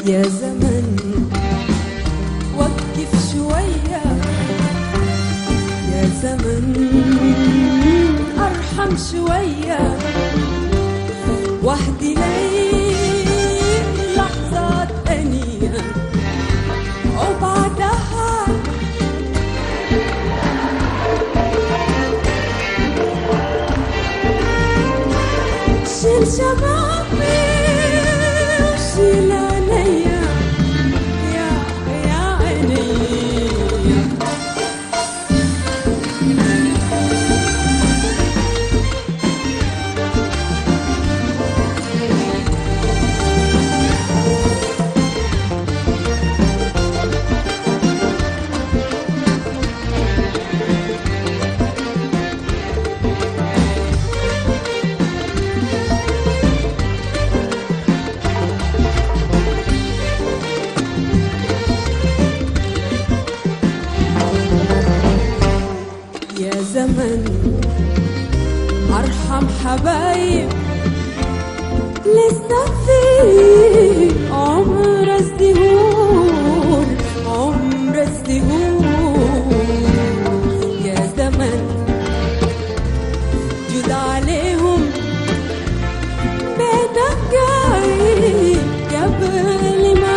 يا زمن وقف شوية يا زمن أرحم شوية وحدي لي لحظات ثانية وبعدها شيل شبابي وشيل عينيا يا يا عينيا يا زمن ارحم حبايب لسه في عمر الزهور عمر الزهور يا زمن جد عليهم بيتك جاي قبل ما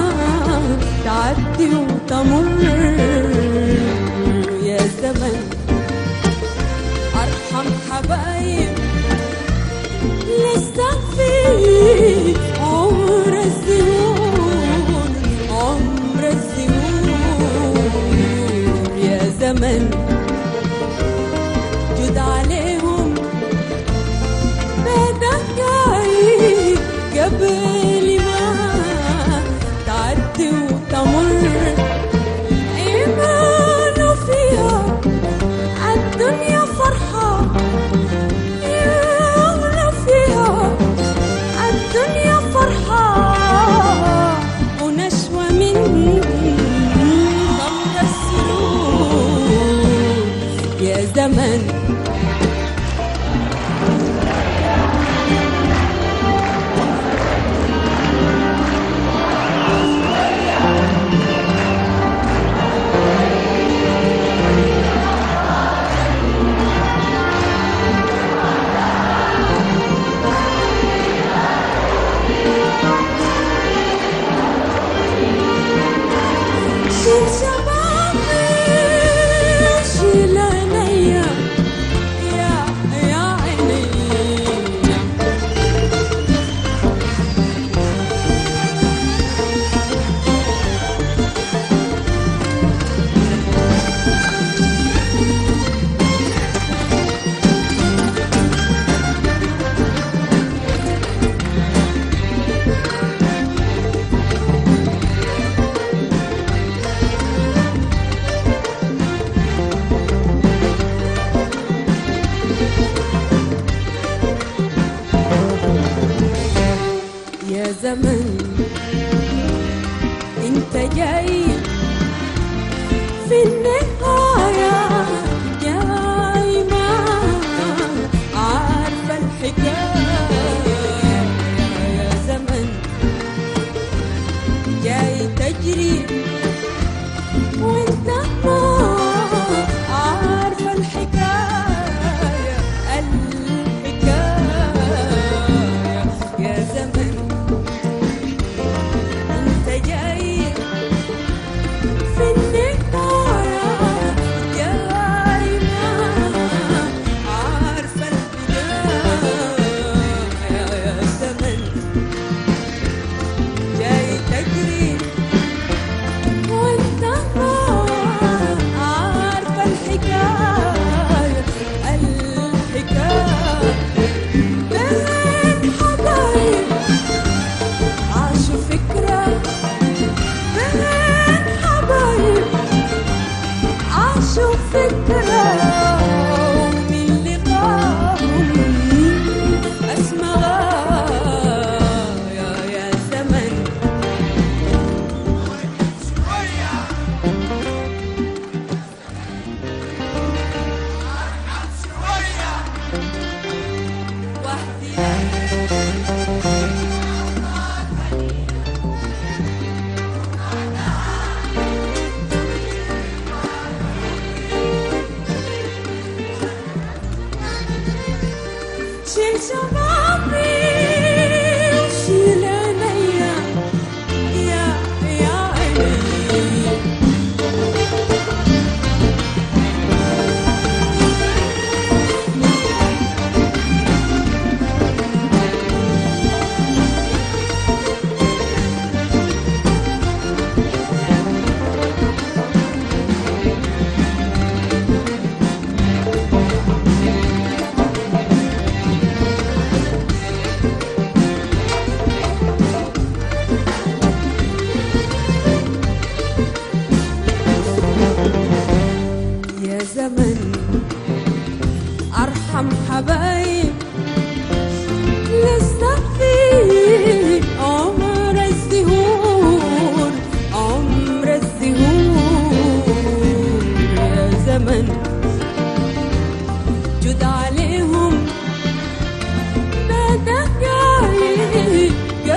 تعدي وتمر يا زمن أرحم حبايب لسه في عمر الزهور عمر الزهور يا زمن جد عليهم بدك جاي قبل ما تعدي وتمر إيمانه فيها الدنيا فرحة يغلى فيها الدنيا فرحة ونشوة من خمر السرور يا زمن شيل شبابي شيل عينيا يا يا عينيا يا زمن انت جاي في النهاية جاي ما عارفة الحكاية يا زمن جاي تجري وانت ما عارفة الحكاية الحكاية يا زمن انت جاي في النهاية جاي ما عارفة البداية يا زمن جاي تجري وانت ما عارفة الحكاية الحكاية بين حبايب عاشوا فكرة بين حبايب عاشوا فكرة ومن لقاهم أسمى غاية يا زمن وحدي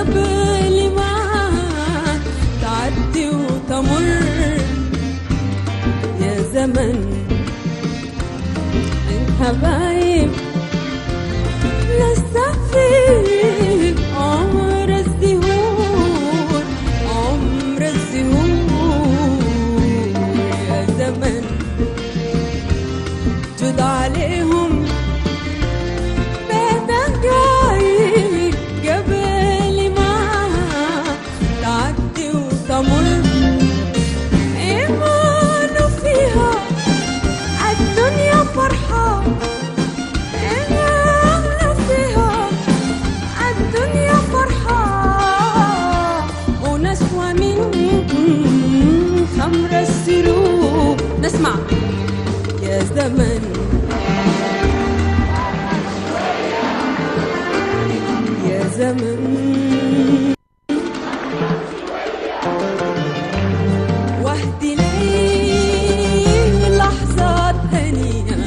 قبل ما تعدي وتمر يا زمن الحبايب لسه في عمر الزهور عمر الزهور يا زمن جد عليهم بدقايق قبل ما تعدي وتمر إيمانه فيها الدنيا فرحة إيمانه فيها الدنيا فرحة ونسوى من خمر السروب نسمع يا زمن يا زمن واهدي لي لحظات هنية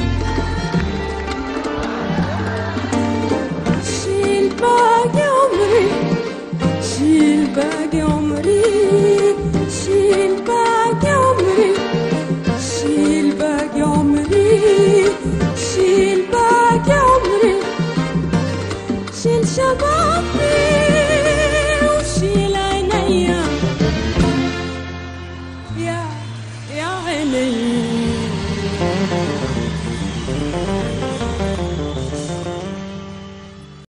شيل باقي عمري شيل باقي عمري شيل باقي عمري شيل باقي عمري شيل باقي عمري شيل شبابي وشيل عينيا يا يا عيني